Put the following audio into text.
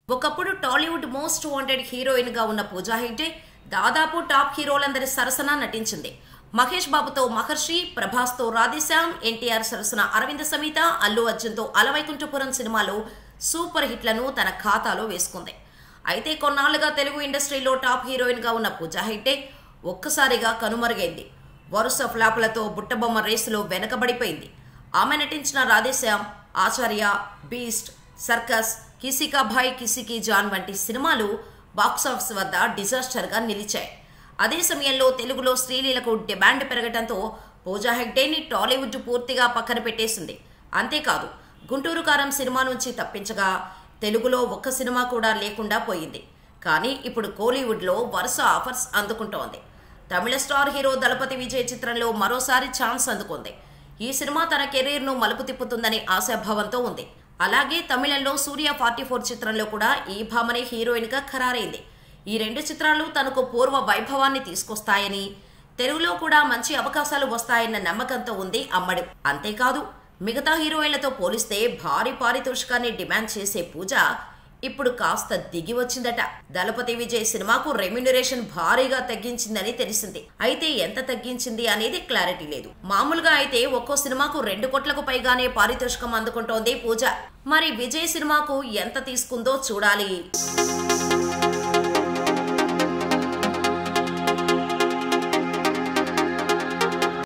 ఒకప్పుడు Tollywood most wanted heroine గా ఉన్న పూజా హెగ్డే దాదాపు టాప్ హీరోలందరి సరసన నటించింది మహేష్ బాబుతో మహర్షి ప్రభాస్తో రాధేశ్యామ్ ఎన్టీఆర్ సరసన అరవింద సమేత అల్లు అర్జున్తో అలవైకుంఠపురం సినిమాలో సూపర్ హిట్లను తన ఖాతాలో వేసుకుంది అయితే కొన్నాళ్లుగా తెలుగు ఇండస్ట్రీలో టాప్ హీరోయిన్ గా ఉన్న పూజా హెగ్డే ఒక్కసారిగా కనుమరుగైంది వరుస ఫ్లాపులతో బుట్టబొమ్మ రేసులో వెనకబడిపోయింది ఆమె నటించిన రాధేశ్యామ్ ఆచార్య బీస్ట్ సర్కస్ కిసికా భాయ్ కిసికి జాన్ వంటి సినిమాలు బాక్సాఫీస్ వద్ద డిజాస్టర్గా నిలిచాయి అదే సమయంలో తెలుగులో స్త్రీలీలకు డిమాండ్ పెరగడంతో పూజా హెగ్డేని టాలీవుడ్ పూర్తిగా పక్కన పెట్టేసింది అంతేకాదు గుంటూరు కారం సినిమా నుంచి తప్పించగా తెలుగులో ఒక్క సినిమా కూడా లేకుండా పోయింది కానీ ఇప్పుడు కోలీవుడ్లో వరుస ఆఫర్స్ అందుకుంటోంది తమిళ స్టార్ హీరో దళపతి విజయ్ చిత్రంలో మరోసారి ఛాన్స్ అందుకుంది ఈ సినిమా తన కెరీర్ను మలుపు తిప్పుతుందనే ఆశాభావంతో ఉంది అలాగే తమిళంలో సూర్య ఫార్టీ ఫోర్ చిత్రంలో కూడా ఈ భామనే హీరోయిన్గా ఖరారైంది ఈ రెండు చిత్రాలు తనకు పూర్వ వైభవాన్ని తీసుకొస్తాయని తెలుగులో కూడా మంచి అవకాశాలు వస్తాయన్న నమ్మకంతో ఉంది అమ్మడు అంతేకాదు మిగతా హీరోయిన్లతో పోలిస్తే భారీ పారితోషికాన్ని డిమాండ్ చేసే పూజ ఇప్పుడు కాస్త దిగి వచ్చిందట దళపతి విజయ్ సినిమాకు రెమ్యునరేషన్ భారీగా తగ్గించిందని తెలిసింది అయితే ఎంత తగ్గించింది అనేది క్లారిటీ లేదు మామూలుగా అయితే ఒక్కో సినిమాకు రెండు కోట్లకు పైగానే పారితోషికం అందుకుంటోంది పూజ మరి విజయ్ సినిమాకు ఎంత తీసుకుందో చూడాలి